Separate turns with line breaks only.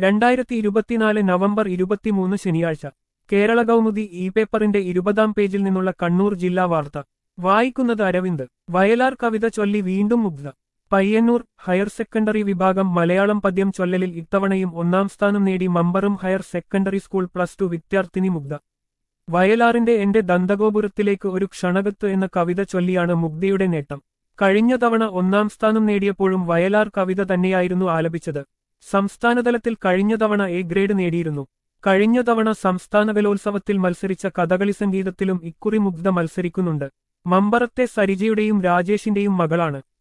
രണ്ടായിരത്തി ഇരുപത്തിനാല് നവംബർ ഇരുപത്തിമൂന്ന് ശനിയാഴ്ച കേരള കൗമുദി ഇ പേപ്പറിന്റെ ഇരുപതാം പേജിൽ നിന്നുള്ള കണ്ണൂർ ജില്ലാ വാർത്ത വായിക്കുന്നത് അരവിന്ദ് വയലാർ കവിത ചൊല്ലി വീണ്ടും മുഗ്ധ പയ്യന്നൂർ ഹയർ സെക്കൻഡറി വിഭാഗം മലയാളം പദ്യം ചൊല്ലലിൽ ഇത്തവണയും ഒന്നാം സ്ഥാനം നേടി മമ്പറും higher secondary school plus two വിദ്യാർത്ഥിനി മുഗ്ധ വയലാറിന്റെ എന്റെ ദന്തഗോപുരത്തിലേക്ക് ഒരു ക്ഷണകത്ത് എന്ന കവിത ചൊല്ലിയാണ് മുഗ്ധയുടെ നേട്ടം കഴിഞ്ഞ തവണ ഒന്നാം സ്ഥാനം നേടിയപ്പോഴും വയലാർ കവിത തന്നെയായിരുന്നു ആലപിച്ചത് സംസ്ഥാനതലത്തിൽ കഴിഞ്ഞ തവണ എ ഗ്രേഡ് നേടിയിരുന്നു കഴിഞ്ഞ തവണ സംസ്ഥാന കലോത്സവത്തിൽ മത്സരിച്ച കഥകളി സംഗീതത്തിലും ഇക്കുറി മുഗ്ധ മത്സരിക്കുന്നുണ്ട് മമ്പറത്തെ സരിജയുടെയും രാജേഷിന്റെയും മകളാണ്